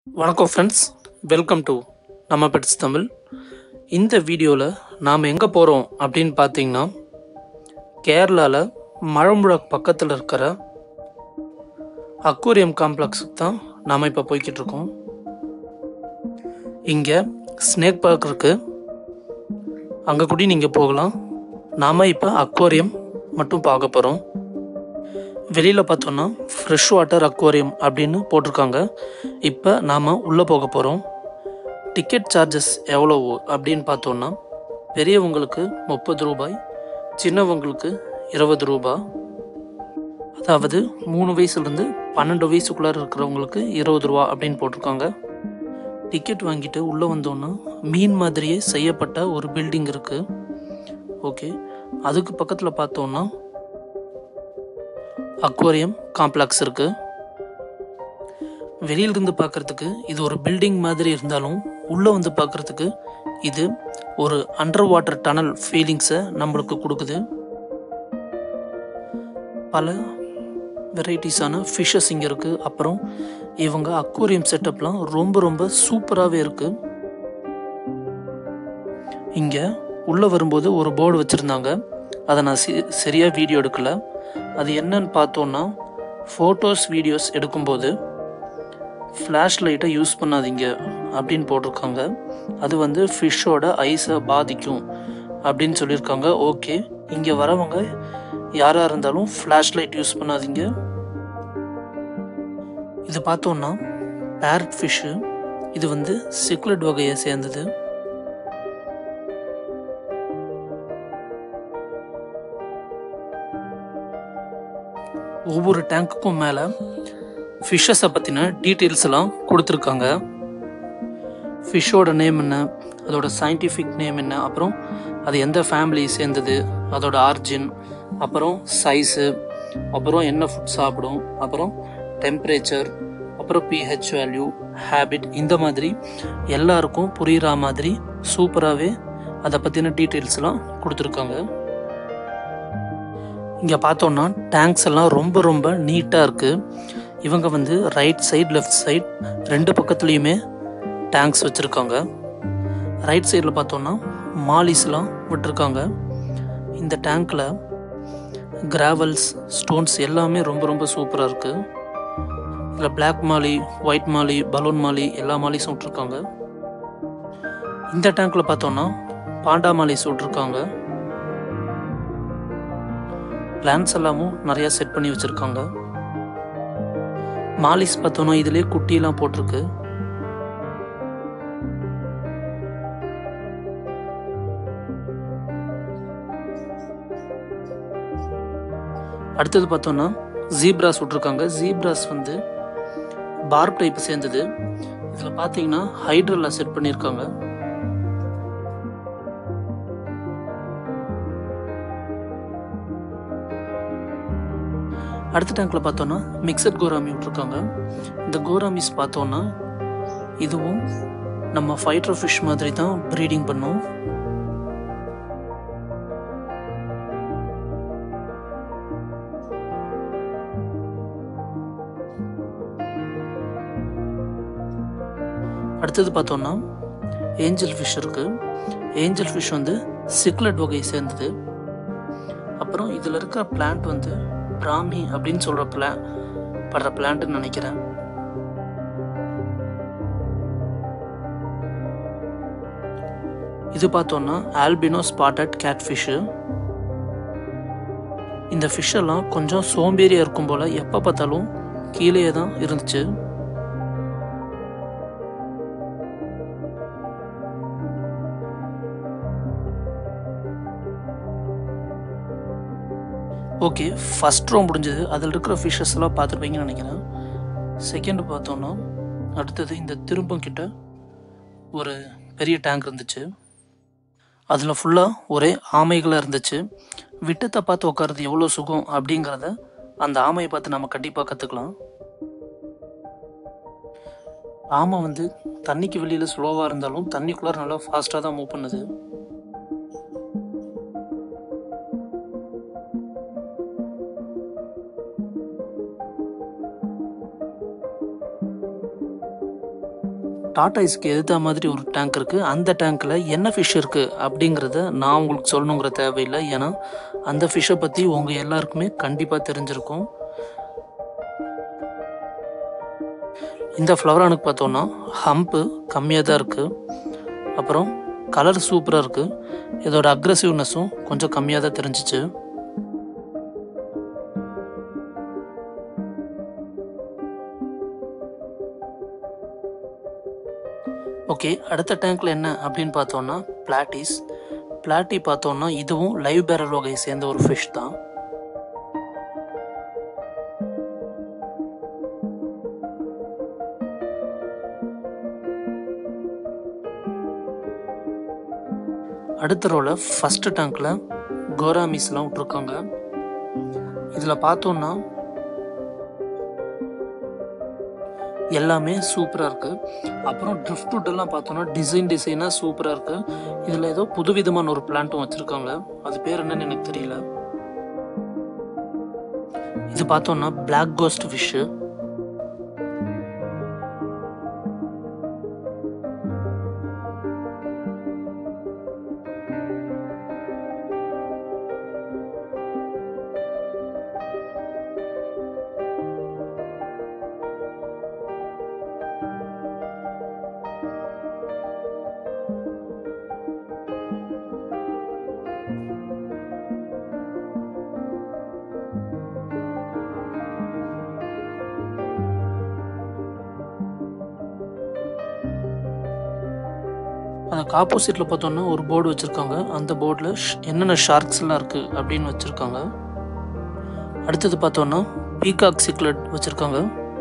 வணக்கம் friends welcome to நம்ம pets Tamil இந்த வீடியோவில் நாம் எங்கே போகிறோம் அப்படின்னு பார்த்தீங்கன்னா கேரளாவில் மழம்புழா பக்கத்தில் இருக்கிற அக்வேரியம் காம்ப்ளெக்ஸுக்கு தான் நாம் இப்போ போய்கிட்டு இருக்கோம் இங்கே ஸ்னேக் பார்க் இருக்குது அங்கே கூட நீங்கள் போகலாம் நாம் இப்போ அக்வேரியம் மட்டும் பார்க்க போகிறோம் வெளியில் பார்த்தோன்னா ஃப்ரெஷ் வாட்டர் அக்வாரியம் அப்படின்னு போட்டிருக்காங்க இப்போ நாம் உள்ளே போக போகிறோம் டிக்கெட் சார்ஜஸ் எவ்வளவு அப்படின்னு பார்த்தோன்னா பெரியவங்களுக்கு முப்பது ரூபாய் சின்னவங்களுக்கு இருபது ரூபாய் அதாவது மூணு வயசுலேருந்து பன்னெண்டு வயசுக்குள்ளார இருக்கிறவங்களுக்கு இருபது ரூபா அப்படின்னு போட்டிருக்காங்க டிக்கெட் வாங்கிட்டு உள்ளே வந்தோன்னா மீன் மாதிரியே செய்யப்பட்ட ஒரு பில்டிங் இருக்குது ஓகே அதுக்கு பக்கத்தில் பார்த்தோன்னா அக்வாரியம் காம்ப்ளெக்ஸ் இருக்குது வெளியிலிருந்து பார்க்குறதுக்கு இது ஒரு பில்டிங் மாதிரி இருந்தாலும் உள்ளே வந்து பார்க்குறதுக்கு இது ஒரு அண்டர் வாட்டர் டனல் ஃபீலிங்ஸை நம்மளுக்கு கொடுக்குது பல வெரைட்டிஸான ஃபிஷ்ஷஸ் இங்கே இருக்குது அப்புறம் இவங்க அக்வாரியம் செட்டப்லாம் ரொம்ப ரொம்ப சூப்பராகவே இருக்குது இங்கே உள்ளே வரும்போது ஒரு போர்டு வச்சுருந்தாங்க அதை நான் சி சரியாக வீடியோ எடுக்கலை அது என்னன்னு பார்த்தோன்னா ஃபோட்டோஸ் வீடியோஸ் எடுக்கும்போது ஃப்ளாஷ் லைட்டை யூஸ் பண்ணாதீங்க அப்படின்னு போட்டிருக்காங்க அது வந்து ஃபிஷ்ஷோட ஐஸை பாதிக்கும் அப்படின்னு சொல்லியிருக்காங்க ஓகே இங்கே வரவங்க யாராக இருந்தாலும் ஃப்ளாஷ் லைட் யூஸ் பண்ணாதீங்க இது பார்த்தோன்னா பேரட் ஃபிஷ்ஷு இது வந்து சிக்லெட் வகையை சேர்ந்தது ஒவ்வொரு டேங்க்குக்கும் மேலே ஃபிஷ்ஷஸை பற்றின டீட்டெயில்ஸ் எல்லாம் கொடுத்துருக்காங்க ஃபிஷ்ஷோட நேம் என்ன அதோட சயின்டிஃபிக் நேம் என்ன அப்புறம் அது எந்த ஃபேமிலி சேர்ந்தது அதோட ஆர்ஜின் அப்புறம் சைஸு அப்புறம் என்ன ஃபுட் சாப்பிடும் அப்புறம் டெம்பரேச்சர் அப்புறம் பிஹெச் வேல்யூ ஹேபிட் இந்த மாதிரி எல்லாருக்கும் புரிகிற மாதிரி சூப்பராகவே அதை பற்றின டீட்டெயில்ஸ்லாம் கொடுத்துருக்காங்க இங்கே பார்த்தோன்னா டேங்க்ஸ் எல்லாம் ரொம்ப ரொம்ப நீட்டாக இருக்குது இவங்க வந்து ரைட் சைடு லெஃப்ட் சைடு ரெண்டு பக்கத்துலேயுமே டேங்க்ஸ் வச்சுருக்காங்க ரைட் சைடில் பார்த்தோன்னா மாலிஸ்லாம் விட்டுருக்காங்க இந்த டேங்க்கில் கிராவல்ஸ் ஸ்டோன்ஸ் எல்லாமே ரொம்ப ரொம்ப சூப்பராக இருக்குது இதில் black molly white molly balloon molly எல்லா மாலிஸும் விட்ருக்காங்க இந்த டேங்க்கில் பார்த்தோன்னா பாண்டா மாலிஸ் விட்ருக்காங்க பிளான்ஸ் எல்லாமும் நிறையா செட் பண்ணி வச்சுருக்காங்க மாலிஸ் பார்த்தோன்னா இதுலேயே குட்டியெல்லாம் போட்டிருக்கு அடுத்தது பார்த்தோன்னா ஜீப்ராஸ் விட்ருக்காங்க ஜீப்ராஸ் வந்து பார்ப் டைப் சேர்ந்தது இதில் பார்த்தீங்கன்னா ஹைட்ரலா செட் பண்ணியிருக்காங்க அடுத்த டேங்க்ல பார்த்தோன்னா மிக்சட் கோராமி விட்ருக்காங்க இந்த கோராமிஸ் பார்த்தோன்னா இதுவும் நம்ம ஃபைட்டர் ஃபிஷ் மாதிரி தான் ப்ரீடிங் பண்ணும் அடுத்தது பார்த்தோன்னா ஏஞ்சல் ஃபிஷ் இருக்கு ஏஞ்சல் ஃபிஷ் வந்து சிக்லெட் வகையை சேர்ந்தது அப்புறம் இதில் இருக்கிற பிளான்ட் வந்து பிராமி அப்படின்னு சொல்கிற பிளா படுற பிளான்ட்னு நினைக்கிறேன் இது பார்த்தோன்னா ஆல்பினோ ஸ்பாட்டட் கேட் ஃபிஷ்ஷு இந்த ஃபிஷ் எல்லாம் கொஞ்சம் சோம்பேறியாக இருக்கும் போல் எப்போ பார்த்தாலும் கீழே தான் இருந்துச்சு ஓகே ஃபஸ்ட் ரோ முடிஞ்சது அதில் இருக்கிற ஃபிஷ்ஷஸ் எல்லாம் பார்த்துருப்பீங்கன்னு நினைக்கிறேன் செகண்ட் பார்த்தோன்னா அடுத்தது இந்த திரும்பம் கிட்ட ஒரு பெரிய டேங்க் இருந்துச்சு அதில் ஃபுல்லாக ஒரே ஆமைகளாக இருந்துச்சு விட்டத்தை பார்த்து உட்காருறது எவ்வளோ சுகம் அப்படிங்கிறத அந்த ஆமையை பார்த்து நம்ம கண்டிப்பாக கற்றுக்கலாம் ஆமை வந்து தண்ணிக்கு வெளியில் ஸ்லோவாக இருந்தாலும் தண்ணிக்குள்ளார நல்லா ஃபாஸ்ட்டாக தான் மூவ் பண்ணுது டாட்டாய்ஸ்க்கு எதிர்த்த மாதிரி ஒரு டேங்க் இருக்குது அந்த டேங்க்கில் என்ன ஃபிஷ் இருக்குது அப்படிங்கிறத நான் உங்களுக்கு சொல்லணுங்கிற தேவையில்லை ஏன்னா அந்த ஃபிஷ்ஷை பற்றி உங்கள் எல்லாருக்குமே கண்டிப்பாக தெரிஞ்சிருக்கும் இந்த ஃப்ளவரானுக்கு பார்த்தோன்னா ஹம்ப்பு கம்மியாக தான் இருக்குது அப்புறம் கலர் சூப்பராக இருக்குது இதோட அக்ரஸிவ்னஸும் கொஞ்சம் கம்மியாக தான் தெரிஞ்சிச்சு ஓகே அடுத்த டேங்க்ல என்ன அப்படின்னு பார்த்தோன்னா பிளாட்டிஸ் பிளாட்டி பார்த்தோன்னா இதுவும் லைவ் பேரல் வகையை சேர்ந்த ஒரு ஃபிஷ் தான் அடுத்த ரோவில் ஃபஸ்ட்டு டேங்க்கில் கோராமிஸ்லாம் விட்ருக்காங்க இதில் பார்த்தோன்னா எல்லாமே சூப்பராக இருக்குது அப்புறம் ட்ரிஃப்ட் எல்லாம் பார்த்தோன்னா டிசைன் டிசைனாக சூப்பராக இருக்குது இதில் ஏதோ புதுவிதமான ஒரு பிளான்ட்டும் வச்சுருக்காங்க அது பேர் என்னன்னு எனக்கு தெரியல இது பார்த்தோன்னா பிளாக் கோஸ்ட் ஃபிஷ்ஷு அதுக்கு ஆப்போசிட்டில் பார்த்தோன்னா ஒரு போர்டு வச்சுருக்காங்க அந்த போர்டில் என்னென்ன ஷார்க்ஸ்லாம் இருக்குது அப்படின்னு வச்சுருக்காங்க அடுத்தது பார்த்தோன்னா பீகாக் சிக்லெட் வச்சுருக்காங்க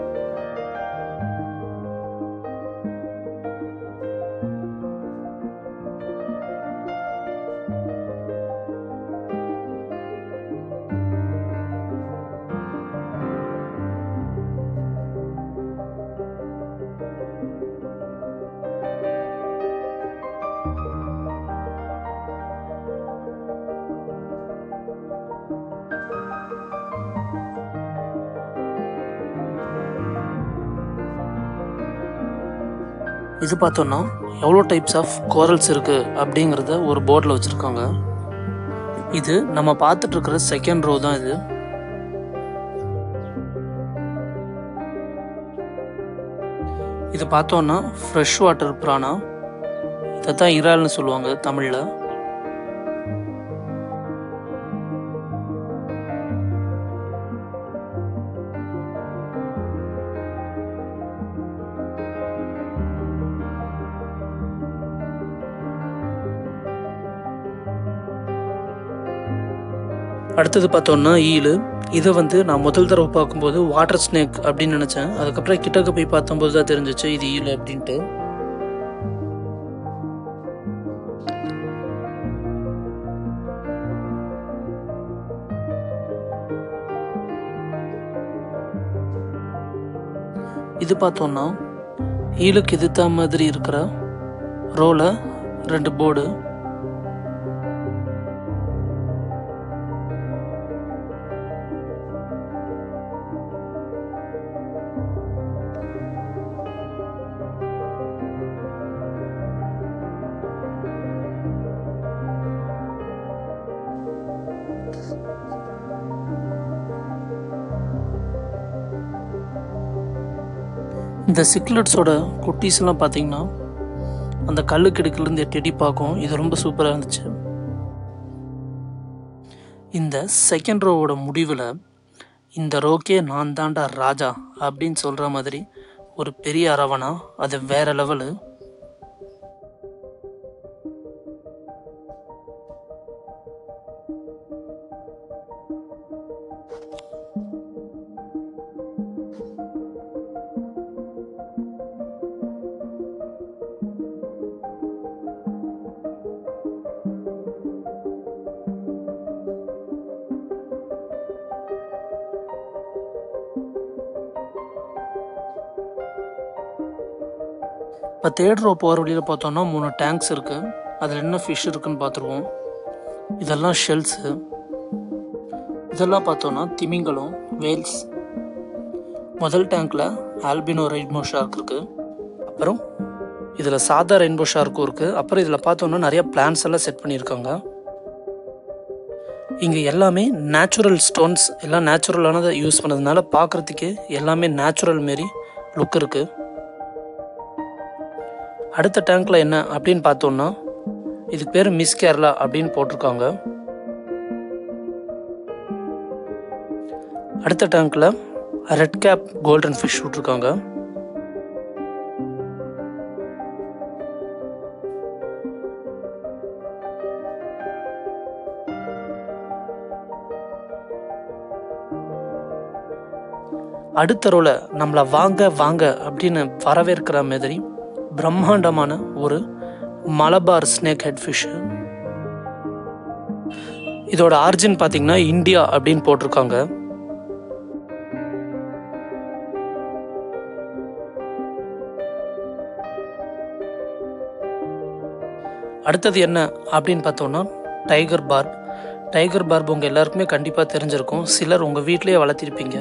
இது பார்த்தோன்னா எவ்வளோ டைப்ஸ் ஆஃப் கோரல்ஸ் இருக்குது அப்படிங்கிறத ஒரு போர்டில் வச்சுருக்காங்க இது நம்ம பார்த்துட்டு இருக்கிற செகண்ட் ரோ தான் இது இது பார்த்தோன்னா ஃப்ரெஷ் வாட்டர் பிரானா இதை தான் இறால்னு சொல்லுவாங்க தமிழில் அடுத்தது பார்த்தோன்னா ஈலு இதை வந்து நான் முதல் தடவை பார்க்கும்போது வாட்டர் ஸ்னேக் அப்படின்னு நினச்சேன் அதுக்கப்புறம் கிட்டக்க போய் பார்த்தம்போது தான் தெரிஞ்சிச்சு இது ஈலு அப்படின்ட்டு இது பார்த்தோன்னா ஈலுக்கு எதிர்த்த மாதிரி இருக்கிற ரோல ரெண்டு போர்டு இந்த சிக்லெட்ஸோட குட்டீஸ்லாம் பார்த்தீங்கன்னா அந்த கல்லு கிடுக்கிலேருந்து எட்டி எட்டி பார்க்கும் இது ரொம்ப சூப்பராக இருந்துச்சு இந்த செகண்ட் ரோவோட முடிவில் இந்த ரோக்கே நான் தாண்டா ராஜா அப்படின்னு சொல்கிற மாதிரி ஒரு பெரிய அரவணா அது வேற லெவலு இப்போ தேர்ட் ரோ போகிற வழியில் பார்த்தோன்னா மூணு டேங்க்ஸ் இருக்குது அதில் என்ன ஃபிஷ் இருக்குன்னு பார்த்துருவோம் இதெல்லாம் ஷெல்ஸு இதெல்லாம் பார்த்தோன்னா திமிங்கலம் வேல்ஸ் முதல் டேங்க்கில் ஆல்பினோ ரெட்மோ ஷார்க் இருக்குது அப்புறம் இதில் சாதா ரெயின்போ ஷார்க்கும் இருக்குது அப்புறம் இதில் பார்த்தோன்னா நிறைய பிளான்ஸ் எல்லாம் செட் பண்ணியிருக்காங்க இங்கே எல்லாமே நேச்சுரல் ஸ்டோன்ஸ் எல்லாம் நேச்சுரலானதை யூஸ் பண்ணதுனால பார்க்குறதுக்கே எல்லாமே நேச்சுரல் மாரி லுக் இருக்குது அடுத்த டேங்க்கில் என்ன அப்படின்னு பார்த்தோன்னா இதுக்கு பேர் மிஸ் கேரளா அப்படின்னு போட்டிருக்காங்க அடுத்த டேங்க்கில் ரெட் கேப் கோல்டன் ஃபிஷ் விட்ருக்காங்க அடுத்த ரோல நம்மளை வாங்க வாங்க அப்படின்னு வரவேற்கிற மாதிரி பிரம்மாண்டமான ஒரு மலபார் ஸ்னேக் ஹெட் ஃபிஷ் இதோட ஆரிஜின் பார்த்தீங்கன்னா இந்தியா அப்படின்னு போட்டிருக்காங்க அடுத்தது என்ன அப்படின்னு பார்த்தோம்னா டைகர் பார்ப் டைகர் பார்ப் உங்கள் எல்லாருக்குமே கண்டிப்பாக தெரிஞ்சிருக்கும் சிலர் உங்கள் வீட்டிலேயே வளர்த்திருப்பீங்க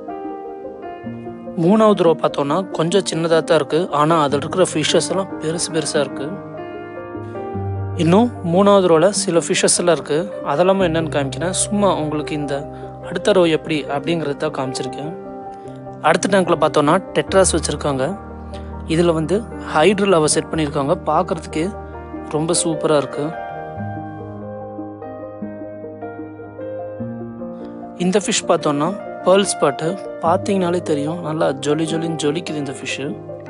மூணாவது ரோ பார்த்தோன்னா கொஞ்சம் சின்னதாக தான் இருக்குது ஆனால் அதில் இருக்கிற ஃபிஷ்ஷஸ் எல்லாம் பெருசு பெருசாக இருக்குது இன்னும் மூணாவது ரோவில் சில ஃபிஷ்ஷஸ் எல்லாம் இருக்குது அதெல்லாமே என்னென்னு காமிக்கிறேன் சும்மா உங்களுக்கு இந்த அடுத்த ரோ எப்படி அப்படிங்கிறது தான் காமிச்சிருக்கேன் அடுத்த டேங்க்கில் பார்த்தோன்னா டெட்ராஸ் வச்சுருக்காங்க இதில் வந்து ஹைட்ரல் அவ செட் பண்ணியிருக்காங்க பார்க்குறதுக்கு ரொம்ப சூப்பராக இருக்குது இந்த ஃபிஷ் பார்த்தோன்னா பேர்ல் ஸ்பாட்டு பார்த்தீங்கனாலே தெரியும் நல்லா ஜொலி ஜொலின்னு ஜொலிக்குது இந்த ஃபிஷ்ஷு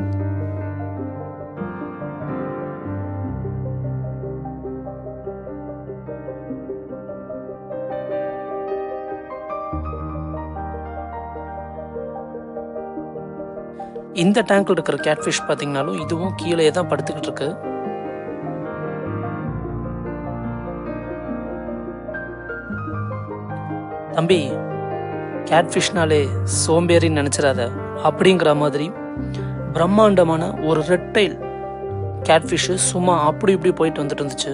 இந்த டேங்க்ல இருக்கிற கேட்ஃபிஷ் பார்த்தீங்கனாலும் இதுவும் கீழே தான் படுத்துக்கிட்டு இருக்கு தம்பி கேட்ஃபிஷ்னாலே சோம்பேறின்னு நினச்சிடாத அப்படிங்கிற மாதிரி பிரம்மாண்டமான ஒரு ரெட்டைல் கேட்ஃபிஷ்ஷு சும்மா அப்படி இப்படி போயிட்டு வந்துட்டு இருந்துச்சு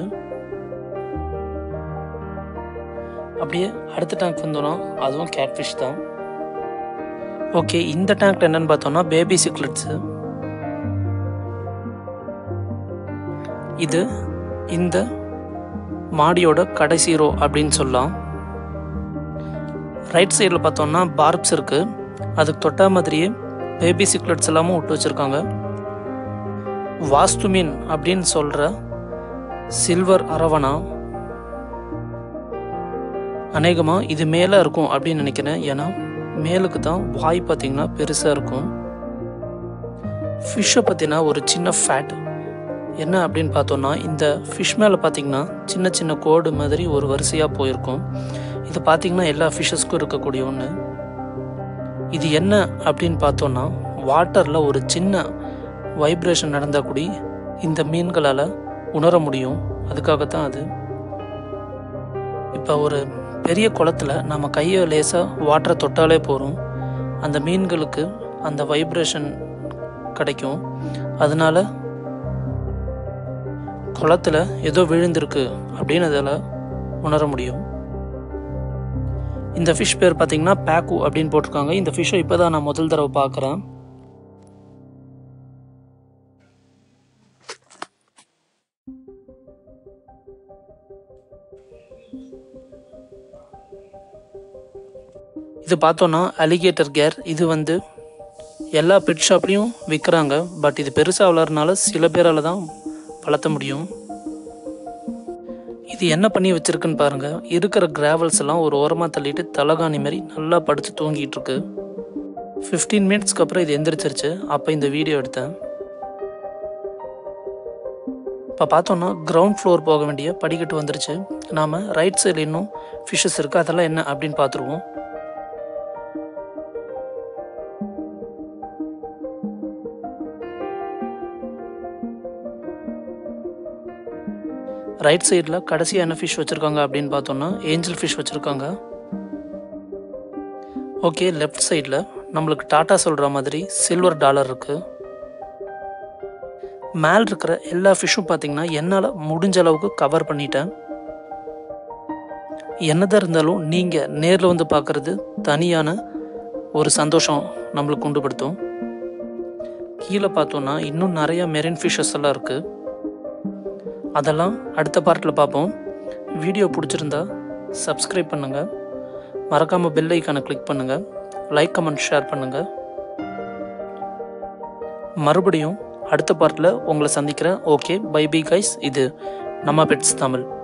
அப்படியே அடுத்த டேங்க் வந்தோன்னா அதுவும் கேட்ஃபிஷ் தான் ஓகே இந்த டேங்க்ல என்னன்னு பார்த்தோம்னா பேபி சிக்லெட்ஸு இது இந்த மாடியோட கடைசி ரோ அப்படின்னு சொல்லலாம் ரைட் சைடில் பார்த்தோம்னா பார்ப்ஸ் இருக்கு அதுக்கு தொட்டா மாதிரியே பேபி சிக்லெட்ஸ் எல்லாமும் விட்டு வச்சிருக்காங்க வாஸ்து மீன் அப்படின்னு சொல்ற சில்வர் அரவணா அநேகமாக இது மேலே இருக்கும் அப்படின்னு நினைக்கிறேன் ஏன்னா மேலுக்கு தான் வாய் பார்த்தீங்கன்னா பெருசாக இருக்கும் ஃபிஷ்ஷை பற்றினா ஒரு சின்ன ஃபேட் என்ன அப்படின்னு பார்த்தோன்னா இந்த ஃபிஷ் மேலே பார்த்தீங்கன்னா சின்ன சின்ன கோடு மாதிரி ஒரு வரிசையாக போயிருக்கும் இது பார்த்தீங்கன்னா எல்லா ஃபிஷ்ஷஸ்க்கும் இருக்கக்கூடிய ஒன்று இது என்ன அப்படின்னு பார்த்தோன்னா வாட்டரில் ஒரு சின்ன வைப்ரேஷன் நடந்தால் கூடி இந்த மீன்களால் உணர முடியும் அதுக்காகத்தான் அது இப்போ ஒரு பெரிய குளத்துல நம்ம கையை லேசாக வாட்டரை தொட்டாலே போகிறோம் அந்த மீன்களுக்கு அந்த வைப்ரேஷன் கிடைக்கும் அதனால குளத்துல ஏதோ விழுந்திருக்கு அப்படின்னு அதில் உணர முடியும் இந்த ஃபிஷ் பேர் பார்த்தீங்கன்னா பேக்கு அப்படின்னு போட்டிருக்காங்க இந்த ஃபிஷ்ஷை இப்போ தான் நான் முதல் தடவை பார்க்குறேன் இது பார்த்தோன்னா அலிகேட்டர் கேர் இது வந்து எல்லா பெட் ஷாப்லேயும் விற்கிறாங்க பட் இது பெருசாக வளர்றனால சில பேரால் தான் வளர்த்த முடியும் இது என்ன பண்ணி வச்சிருக்குன்னு பாருங்க இருக்கிற கிராவல்ஸ் எல்லாம் ஒரு ஓரமாக தள்ளிட்டு தலகாணி மாதிரி நல்லா படுத்து தூங்கிட்டு இருக்கு ஃபிஃப்டீன் மினிட்ஸ்க்கு அப்புறம் இது எந்திரிச்சிருச்சு அப்போ இந்த வீடியோ எடுத்தேன் இப்போ பார்த்தோன்னா கிரவுண்ட் ஃப்ளோர் போக வேண்டிய படிக்கட்டு வந்துருச்சு நாம் ரைட் சைடில் இன்னும் ஃபிஷ்ஷஸ் இருக்குது அதெல்லாம் என்ன அப்படின்னு பார்த்துருவோம் ரைட் சைடில் கடைசியாக என்ன ஃபிஷ் வச்சுருக்காங்க அப்படின்னு பார்த்தோன்னா ஏஞ்சல் ஃபிஷ் வச்சுருக்காங்க ஓகே லெஃப்ட் சைடில் நம்மளுக்கு டாட்டா சொல்கிற மாதிரி சில்வர் டாலர் இருக்குது மேல் இருக்கிற எல்லா ஃபிஷ்ஷும் பார்த்தீங்கன்னா என்னால் முடிஞ்ச அளவுக்கு கவர் பண்ணிட்டேன் என்னதான் இருந்தாலும் நீங்கள் நேரில் வந்து பார்க்குறது தனியான ஒரு சந்தோஷம் நம்மளுக்கு உண்டுபடுத்தும் கீழே பார்த்தோன்னா இன்னும் நிறைய மெரின் ஃபிஷஸ் எல்லாம் இருக்குது அதெல்லாம் அடுத்த பார்ட்டில் பார்ப்போம் வீடியோ பிடிச்சிருந்தா சப்ஸ்கிரைப் பண்ணுங்கள் மறக்காமல் பெல் ஐக்கானை கிளிக் பண்ணுங்கள் லைக் கமெண்ட் ஷேர் பண்ணுங்கள் மறுபடியும் அடுத்த பார்ட்டில் உங்களை சந்திக்கிறேன் ஓகே பை பை கைஸ் இது நம்ம பெட்ஸ் தமிழ்